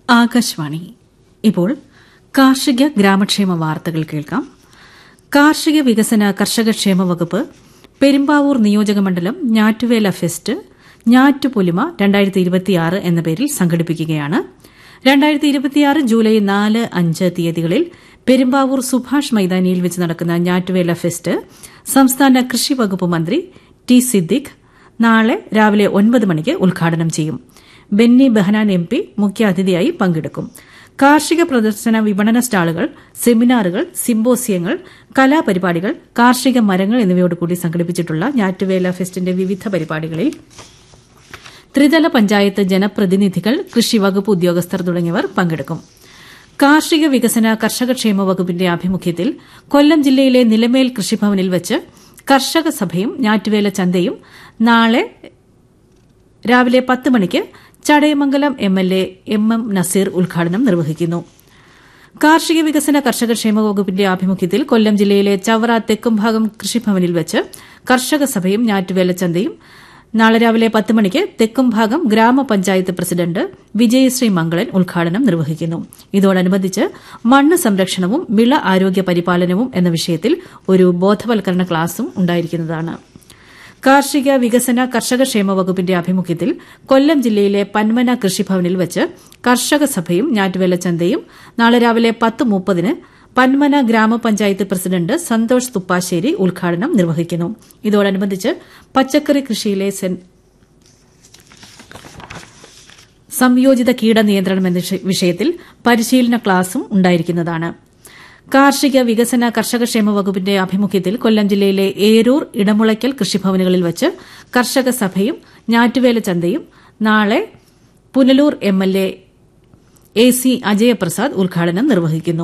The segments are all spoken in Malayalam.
ആകാശവാണി ഇപ്പോൾ കാർഷിക ഗ്രാമക്ഷേമ വാർത്തകൾ കേൾക്കാം കാർഷിക വികസന കർഷകക്ഷേമ വകുപ്പ് പെരുമ്പാവൂർ നിയോജകമണ്ഡലം ഞാറ്റുവേല ഫെസ്റ്റ് ഞാറ്റുപൊലിമ എന്ന പേരിൽ സംഘടിപ്പിക്കുകയാണ് ജൂലൈ നാല് അഞ്ച് തീയതികളിൽ പെരുമ്പാവൂർ സുഭാഷ് മൈതാനിയിൽ വെച്ച് നടക്കുന്ന ഞാറ്റുവേല ഫെസ്റ്റ് സംസ്ഥാന കൃഷി വകുപ്പ് മന്ത്രി ടി സിദ്ദിഖ് നാളെ രാവിലെ ഒൻപത് മണിക്ക് ഉദ്ഘാടനം ചെയ്യും ബെന്നി ബെഹനാൻ എം പി മുഖ്യാതിഥിയായി പങ്കെടുക്കും കാർഷിക പ്രദർശന വിപണന സ്റ്റാളുകൾ സെമിനാറുകൾ സിംബോസിയങ്ങൾ കലാപരിപാടികൾ കാർഷിക മരങ്ങൾ എന്നിവയോടുകൂടി സംഘടിപ്പിച്ചിട്ടുള്ള ഞാറ്റുവേല ഫെസ്റ്റിന്റെ വിവിധ പരിപാടികളിൽ ത്രിതല പഞ്ചായത്ത് ജനപ്രതിനിധികൾ കൃഷി വകുപ്പ് ഉദ്യോഗസ്ഥർ തുടങ്ങിയവർ പങ്കെടുക്കും കാർഷിക വികസന കർഷകക്ഷേമ വകുപ്പിന്റെ ആഭിമുഖ്യത്തിൽ കൊല്ലം ജില്ലയിലെ നിലമേൽ കൃഷിഭവനിൽ വെച്ച് കർഷക സഭയും ഞാറ്റുവേല ചന്തയും നാളെ രാവിലെ പത്ത് മണിക്ക് Chadayamangalam M L A M M Naseer ഉദ്ഘാടനം നിർവഹിക്കുന്നു കാർഷിക വികസന കർഷകക്ഷേമ വകുപ്പിന്റെ ആഭിമുഖ്യത്തിൽ കൊല്ലം ജില്ലയിലെ ചവറ തെക്കുംഭാഗം കൃഷിഭവനിൽ വെച്ച് കർഷക സഭയും ഞാറ്റുവേല ചന്തയും നാളെ രാവിലെ പത്ത് മണിക്ക് തെക്കുംഭാഗം ഗ്രാമപഞ്ചായത്ത് പ്രസിഡന്റ് വിജയശ്രീ മംഗളൻ ഉദ്ഘാടനം നിർവഹിക്കുന്നു ഇതോടനുബന്ധിച്ച് മണ്ണ് സംരക്ഷണവും വിള ആരോഗ്യ പരിപാലനവും എന്ന വിഷയത്തിൽ ഒരു ബോധവൽക്കരണ ക്ലാസും ഉണ്ടായിരിക്കുന്നതാണ് കാർഷിക വികസന കർഷകക്ഷേമ വകുപ്പിന്റെ ആഭിമുഖ്യത്തിൽ കൊല്ലം ജില്ലയിലെ പന്മന കൃഷിഭവനിൽ വെച്ച് കർഷക സഭയും ഞാറ്റുവേല ചന്തയും നാളെ രാവിലെ പത്ത് മുപ്പതിന് പന്മന ഗ്രാമപഞ്ചായത്ത് പ്രസിഡന്റ് സന്തോഷ് തുപ്പാശ്ശേരി ഉദ്ഘാടനം നിർവഹിക്കുന്നു ഇതോടനുബന്ധിച്ച് പച്ചക്കറി കൃഷിയിലെ സംയോജിത കീടനിയന്ത്രണം എന്ന വിഷയത്തിൽ പരിശീലന ക്ലാസും ഉണ്ടായിരിക്കുന്നതാണ് കാർഷിക വികസന കർഷകക്ഷേമ വകുപ്പിന്റെ ആഭിമുഖ്യത്തിൽ കൊല്ലം ജില്ലയിലെ ഏരൂർ ഇടമുളയ്ക്കൽ കൃഷിഭവനുകളിൽ വെച്ച് കർഷക സഭയും ഞാറ്റുവേല ചന്തയും നാളെ Punalur M L A C Ajayaprasad ഉദ്ഘാടനം നിർവഹിക്കുന്നു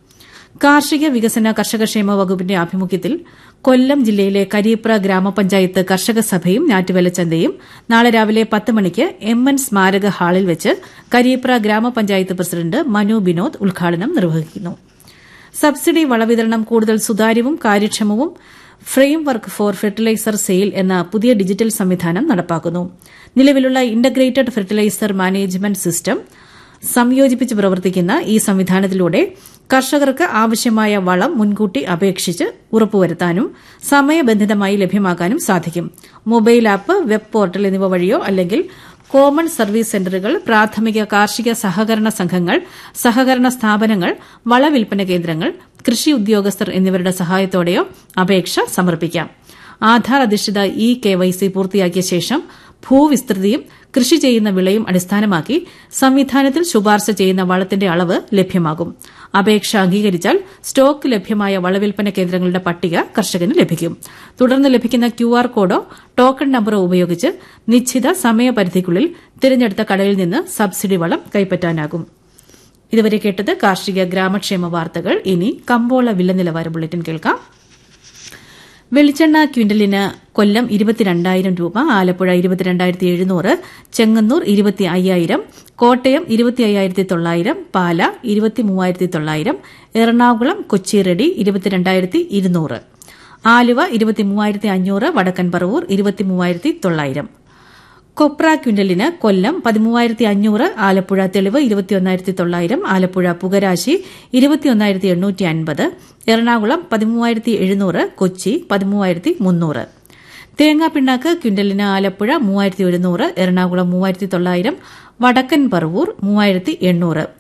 കാർഷിക വികസന കർഷകക്ഷേമ വകുപ്പിന്റെ ആഭിമുഖ്യത്തിൽ കൊല്ലം ജില്ലയിലെ കരിയപ്ര ഗ്രാമപഞ്ചായത്ത് കർഷക സഭയും ഞാറ്റുവേല ചന്തയും നാളെ രാവിലെ പത്ത് മണിക്ക് എം എൻ സ്മാരക ഹാളിൽ വെച്ച് കരിയപ്ര ഗ്രാമപഞ്ചായത്ത് പ്രസിഡന്റ് മനു ബിനോദ് ഉദ്ഘാടനം നിർവഹിക്കുന്നു സബ്സിഡി വളവിതരണം കൂടുതൽ സുതാര്യവും കാര്യക്ഷമവും framework for fertiliser sale എന്ന പുതിയ ഡിജിറ്റൽ സംവിധാനം നടപ്പാക്കുന്നു നിലവിലുള്ള ഇന്റഗ്രേറ്റഡ് ഫെർട്ടിലൈസർ മാനേജ്മെന്റ് സിസ്റ്റം സംയോജിപ്പിച്ച് പ്രവർത്തിക്കുന്ന ഈ സംവിധാനത്തിലൂടെ കർഷകർക്ക് ആവശ്യമായ വളം മുൻകൂട്ടി അപേക്ഷിച്ച് ഉറപ്പുവരുത്താനും സമയബന്ധിതമായി ലഭ്യമാക്കാനും സാധിക്കും മൊബൈൽ ആപ്പ് വെബ് പോർട്ടൽ എന്നിവ വഴിയോ അല്ലെങ്കിൽ കോമൺ സർവീസ് സെന്ററുകൾ പ്രാഥമിക കാർഷിക സഹകരണ സംഘങ്ങൾ സഹകരണ സ്ഥാപനങ്ങൾ വളവിൽപ്പന കേന്ദ്രങ്ങൾ കൃഷി ഉദ്യോഗസ്ഥർ എന്നിവരുടെ സഹായത്തോടെയോ അപേക്ഷ സമർപ്പിക്കാം ആധാർ അധിഷ്ഠിത ഇ കെവൈസി പൂർത്തിയാക്കിയ ശേഷം ഭൂവിസ്തൃതിയും കൃഷി ചെയ്യുന്ന വിളയും അടിസ്ഥാനമാക്കി സംവിധാനത്തിൽ ശുപാർശ ചെയ്യുന്ന വളത്തിന്റെ അളവ് ലഭ്യമാകും അപേക്ഷ അംഗീകരിച്ചാൽ സ്റ്റോക്ക് ലഭ്യമായ വളവിൽപ്പന കേന്ദ്രങ്ങളുടെ പട്ടിക കർഷകന് ലഭിക്കും തുടർന്ന് ലഭിക്കുന്ന ക്യുആർ കോഡോ ടോക്കൺ നമ്പറോ ഉപയോഗിച്ച് നിശ്ചിത സമയപരിധിക്കുള്ളിൽ തിരഞ്ഞെടുത്ത കടയിൽ നിന്ന് സബ്സിഡി വളം കൈപ്പറ്റാനാകും ഇതുവരെ കേട്ടത് കാർഷിക ഗ്രാമക്ഷേമ വാർത്തകൾ ഇനി കമ്പോള വില നിലവാര ബുള്ളറ്റിൻ കേൾക്കാം വെളിച്ചെണ്ണ ക്വിന്റലിന് കൊല്ലം ഇരുപത്തിരണ്ടായിരം രൂപ ആലപ്പുഴ ഇരുപത്തിരണ്ടായിരത്തി എഴുന്നൂറ് ചെങ്ങന്നൂർ ഇരുപത്തി അയ്യായിരം കോട്ടയം ഇരുപത്തി അയ്യായിരത്തി തൊള്ളായിരം പാല ഇരുപത്തി മൂവായിരത്തി തൊള്ളായിരം എറണാകുളം കൊച്ചി റെഡി ഇരുപത്തിരണ്ടായിരത്തി ഇരുന്നൂറ് ആലുവ ഇരുപത്തി മൂവായിരത്തി അഞ്ഞൂറ് വടക്കൻ പറവൂർ ഇരുപത്തി മൂവായിരത്തി തൊള്ളായിരം കൊപ്ര ക്വിന്റലിന് കൊല്ലം പതിമൂവായിരത്തി അഞ്ഞൂറ് ആലപ്പുഴ തെളിവ് ഇരുപത്തിയൊന്നായിരത്തി തൊള്ളായിരം ആലപ്പുഴ പുകരാശി ഇരുപത്തിയൊന്നായിരത്തി എണ്ണൂറ്റി അൻപത് എറണാകുളം പതിമൂവായിരത്തി എഴുന്നൂറ് കൊച്ചി പതിമൂവായിരത്തി മുന്നൂറ് തേങ്ങാ പിണ്ണാക്ക് ക്വിന്റലിന് ആലപ്പുഴ മൂവായിരത്തി ഒരുന്നൂറ് എറണാകുളം മൂവായിരത്തി തൊള്ളായിരം വടക്കൻ പറവൂർ മൂവായിരത്തി എണ്ണൂറ്